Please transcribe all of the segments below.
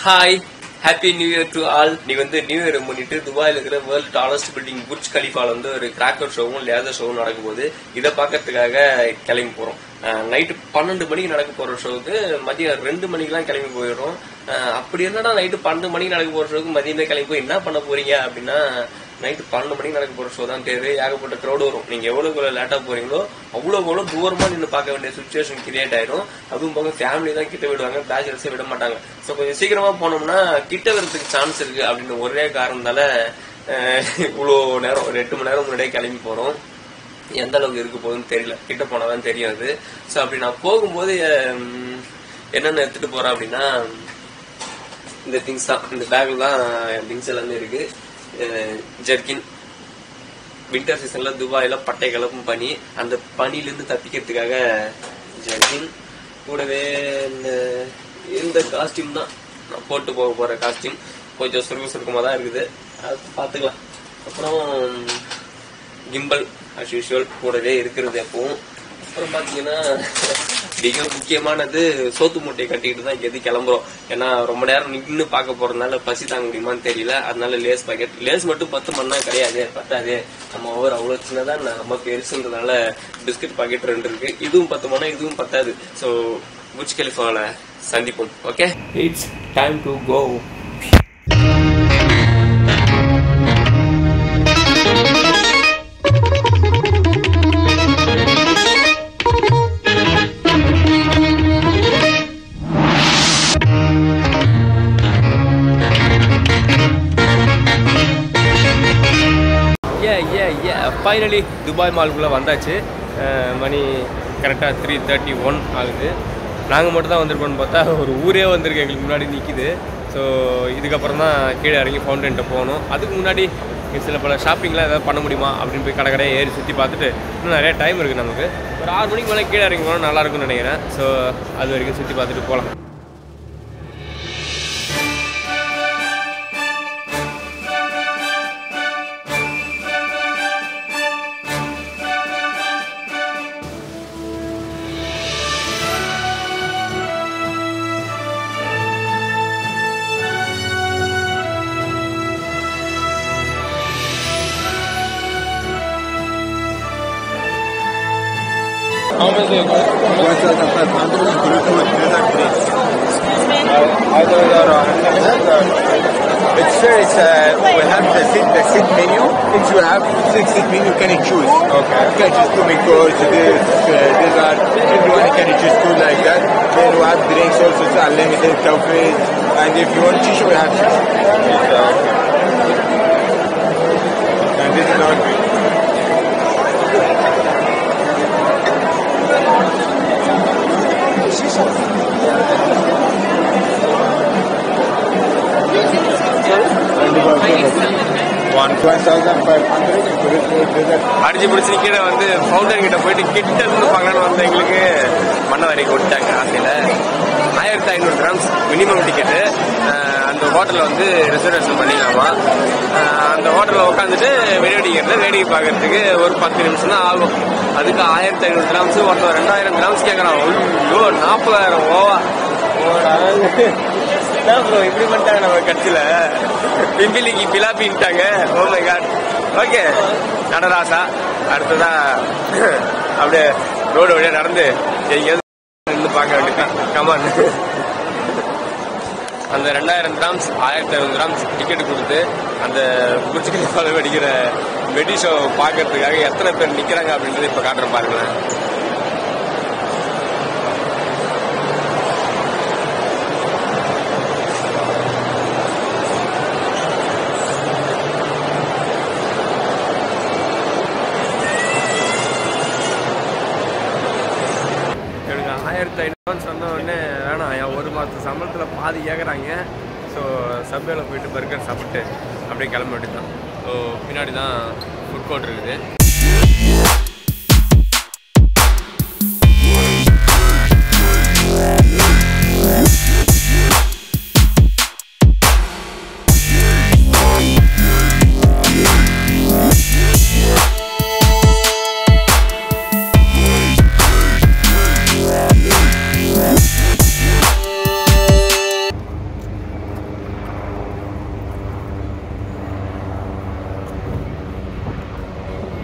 Hi happy new year to all நீ வந்து new year முன்னிட்டு துபாயில் இருக்கிற வேர்ல்ட் டாலஸ்ட் பில்டிங் புர்ஜ் கலிஃபால வந்து ஒரு கிராக்கர் ஷோவும் லேசர் ஷோவும் நடக்கும் போது இதை பார்க்கறதுக்காக கிளம்பி போறோம் நைட்டு பன்னெண்டு மணிக்கு நடக்க போற ஷோவுக்கு மதியம் ரெண்டு மணிக்கெல்லாம் கிளம்பி போயிடுறோம் அஹ் அப்படி என்னடா நைட்டு பன்னெண்டு மணிக்கு நடக்க போற ஷோவுக்கு மதியமே கிளம்பி போய் என்ன பண்ண போறீங்க அப்படின்னா நைட்டு பன்னெண்டு மணிக்கு நடக்க போற ஷோ தான் தேவை ஏகப்பட்ட க்ரௌட் வரும் நீங்க எவ்வளவு லேட்டா போறீங்களோ அவ்வளவு அவ்வளவு தூரமா நின்று பார்க்க வேண்டிய சுச்சுவேஷன் கிரியேட் ஆயிடும் அதுவும் போக ஃபேமிலி தான் கிட்ட விடுவாங்க பேச்சுலர்ஸே விட மாட்டாங்க ஸோ கொஞ்சம் சீக்கிரமா போனோம்னா கிட்ட வரதுக்கு சான்ஸ் இருக்கு அப்படின்னு ஒரே காரணத்தால அஹ், இவ்வளோ நேரம் ஒரு எட்டு மணி நேரம் முன்னாடியே கிளம்பி போறோம் எந்த அளவுக்கு இருக்க போகுதுன்னு தெரியல கிட்ட போனாதான் தெரியும் அது ஸோ அப்படி நான் போகும்போது உம், என்னென்ன எடுத்துட்டு போறேன் அப்படின்னா இந்த திங்ஸ் தான் இந்த பேக்ல தான் திங்ஸ் எல்லாமே இருக்கு ஜெர்கின் வின்டர் சீசன்ல துபாயில பட்டை கலப்பும் பனி அந்த பனியிலிருந்து தப்பிக்கிறதுக்காக ஜெர்கின் கூடவே இந்த இந்த காஸ்டியூம் தான் நான் போட்டு போக போற காஸ்டியூம் கொஞ்சம் சுருக்கு சுருக்கமாக தான் இருக்குது அது பார்த்துக்கலாம் அப்புறம் கிம்பல் அஸ் யூஷுவல் கூடவே இருக்கிறது எப்பவும் அப்புறம் பாத்தீங்கன்னா மிக முக்கியமானது சோத்து மூட்டையை கட்டிக்கிட்டு தான் இங்கேருந்து கிளம்புறோம் ஏன்னா ரொம்ப நேரம் நின்று பார்க்க போறதுனால பசி தாங்க முடியுமான்னு தெரியல அதனால லேஸ் பாக்கெட் லேஸ் மட்டும் பத்து மணி தான் கிடையாது பத்தாது நம்ம ஓவர் அவ்வளோ சின்னதா நம்ம பெருசுன்றதுனால பிஸ்கட் பாக்கெட் ரெண்டு இருக்கு இதுவும் பத்து மணி இதுவும் பத்தாது ஸோ புச் கலிஃபாவில் சந்திப்போம் okay it's time to go ஏ ஏ ஏ ஃபைனலி துபாய் மாலுக்குள்ளே வந்தாச்சு அஹ் மணி கரெக்டாக த்ரீ தேர்ட்டி ஒன் ஆகுது நாங்கள் மட்டும் தான் வந்திருக்கோம்னு பார்த்தா ஒரு ஊரே வந்திருக்கு எங்களுக்கு முன்னாடி நிற்கிது ஸோ இதுக்கப்புறம் தான் கீழே இறங்கி ஃபவுண்டன்ட்ட போகணும் அதுக்கு முன்னாடி இங்க சில பல ஷாப்பிங்லாம் ஏதாவது பண்ண முடியுமா அப்படின்னு போய் கடை கடையை ஏறி சுற்றி பார்த்துட்டு இன்னும் நிறைய டைம் இருக்குது நமக்கு ஒரு ஆறு மணிக்கு மேலே கீழே இறங்கி போனால் நல்லா இருக்கும்னு நினைக்கிறேன் ஸோ அது வரைக்கும் சுற்றி பார்த்துட்டு போகலாம் It's sure it's uh, we have the seat the seat menu. If you have six seat menu, can you choose? Okay. You can choose two because this uh, these are everyone can choose two like that. Then we have drinks also, it's unlimited coffee. And if you want shisha, we have shisha. And this is our drink. One one thousand five hundred. அடிச்சு பிடிச்சி கீழே வந்து fountain கிட்ட போயிட்டு கிட்ட இருந்து பார்க்கலான்னு வந்த எங்களுக்கு மண்ணை வரைக்கும் விட்டாங்க ஆசையில ஆயிரத்தி ஐநூறு கிராம்ஸ் மினிமம் டிக்கெட்டு அந்த ஹோட்டலில் வந்து ரிசர்வேஷன் பண்ணிக்கலாமா அஹ் அந்த ஹோட்டலில் உட்காந்துட்டு வெளியே டிக்கெட்டில் வேடிக்கை பார்க்கறதுக்கு ஒரு பத்து நிமிஷம் தான் ஆகும் அதுக்கு ஆயிரத்தி ஐநூறு கிராம்ஸ் ஒருத்தர் ரெண்டாயிரம் கிராம்ஸ் கேட்குறான் ஐயோ நாற்பதாயிரம் ஓவா என்ன ப்ரோ இப்படி பண்ணிட்டாங்க நம்ம கட்சியில பிம்பிலிக்கு பிலாப்பின்ட்டாங்க oh my god okay Natarasa அடுத்ததா அப்படியே ரோடு வழியா நடந்து எங்கேயாவது நின்று பார்க்க வேண்டியதான் கமான் அந்த ரெண்டாயிரம் கிராம்ஸ் ஆயிரத்தி ஐநூறு கிராம்ஸ் டிக்கெட் கொடுத்து அந்த புரிச்சு கலிஃபால வெடிக்கிற வெடி ஷோ பார்க்கறதுக்காக எத்தனை பேர் நிக்கிறாங்க அப்படின்றத இப்ப காட்டுறேன் பாருங்களேன் எனக்கு ஆயிரத்தி ஐநூறுவான்னு சொன்ன உடனே வேணாம் என் ஒரு மாதத்து சம்பளத்தில் பாதி கேட்குறாங்க ஸோ சப்வேல போயிட்டு பர்கர் சாப்பிட்டு அப்படியே கிளம்ப வேண்டியதுதான் ஸோ பின்னாடி தான் ஃபுட் கோர்ட் இருக்குது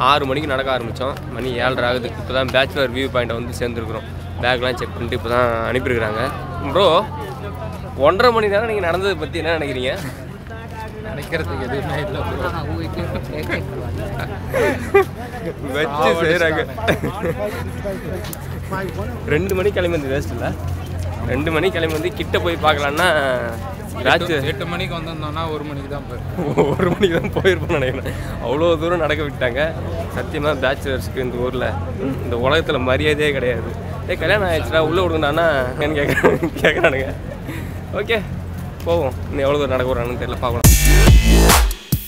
ஆறு மணிக்கு நடக்க ஆரம்பித்தோம் மணி ஏழரை ஆகுது இப்போ தான் பேச்சுலர் வியூ பாயிண்ட்டை வந்து சேர்ந்துருக்குறோம் பேக்லாம் செக் பண்ணிட்டு இப்போ தான் அனுப்பியிருக்கிறாங்க ப்ரோ ஒன்றரை மணி நேரம் நீங்கள் நடந்ததை பற்றி என்ன நினைக்கிறீங்க நினைக்கிறதுக்கு எதுவுமே இல்லை வச்சு செய்கிறாங்க ரெண்டு மணிக்கு கிளம்பி வந்து வேஸ்ட் இல்லை ரெண்டு மணிக்கு கிளம்பி வந்து கிட்ட போய் பார்க்கலான்னா பேச்சு எட்டு மணிக்கு வந்திருந்தோம்னா ஒரு மணிக்கு தான் போயிருக்கோம் ஒரு மணிக்கு தான் போயிருப்போம்னு நினைக்கிறேன் அவ்வளோ தூரம் நடக்க விட்டாங்க சத்தியமாக பேச்சுலர்ஸ்க்கு இந்த ஊரில் இந்த உலகத்தில் மரியாதையே கிடையாது ஏ கல்யாணம் ஆயிடுச்சுடா உள்ளே விடுங்கண்ணா என்ன கேட்குறாங்க கேட்குறானுங்க ஓகே போவோம் இன்னும் எவ்வளோ தூரம் நடக்க போகிறாங்கன்னு தெரியல பார்க்கலாம்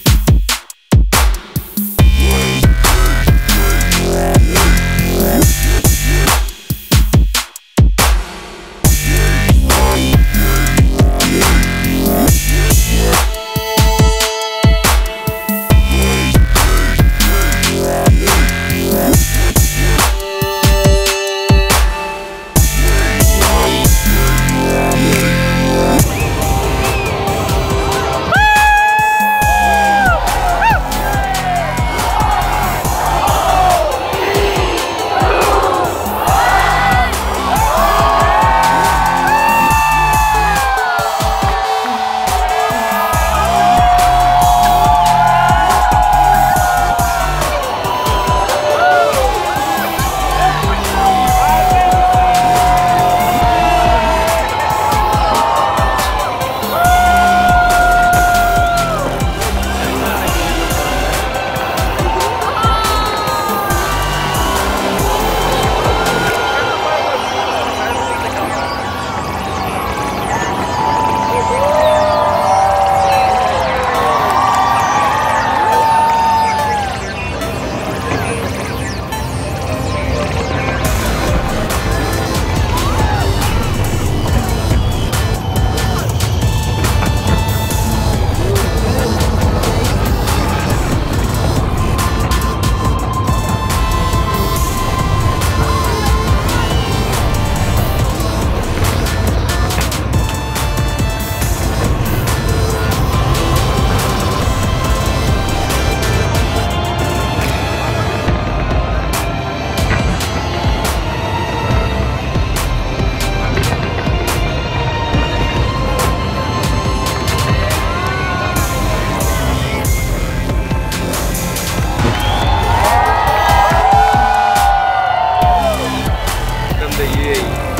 from the UAE.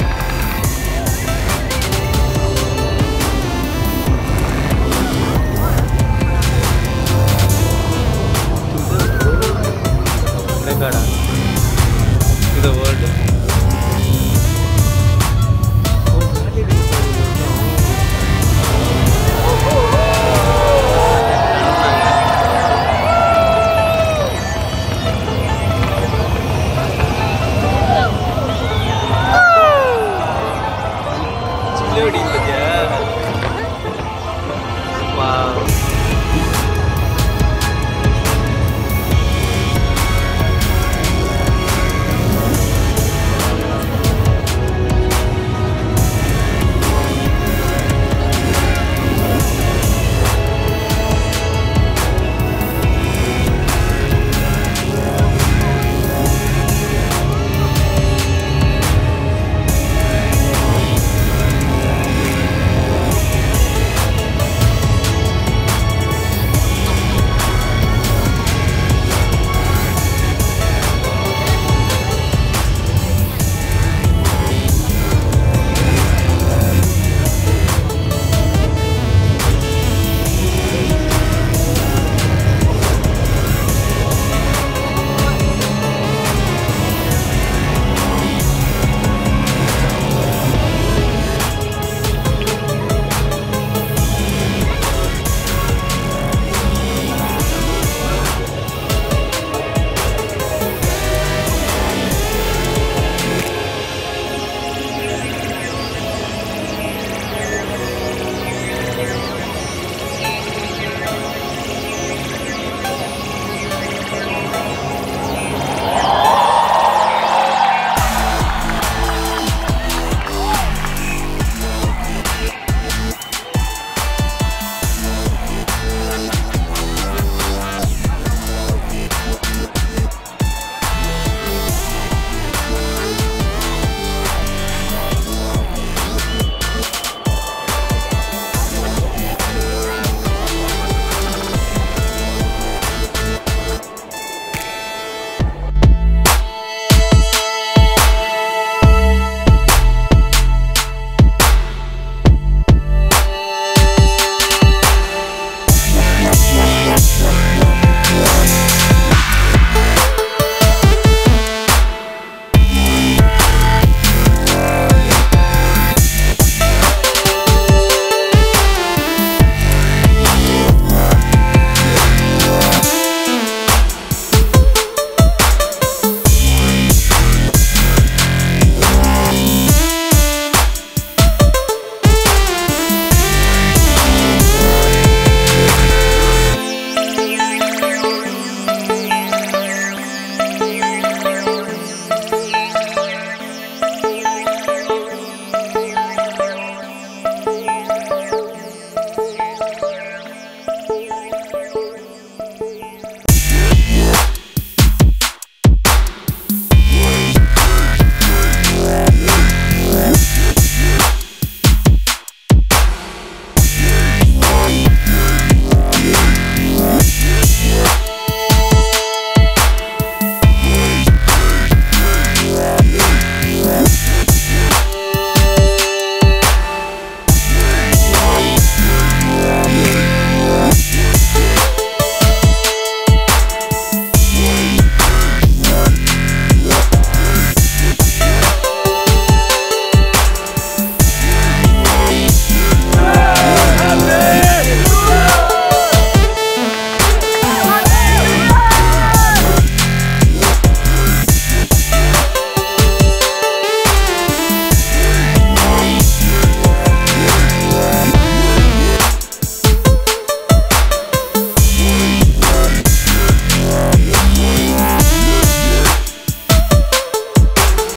Record to the world. சில்லோடி இல்லையா வா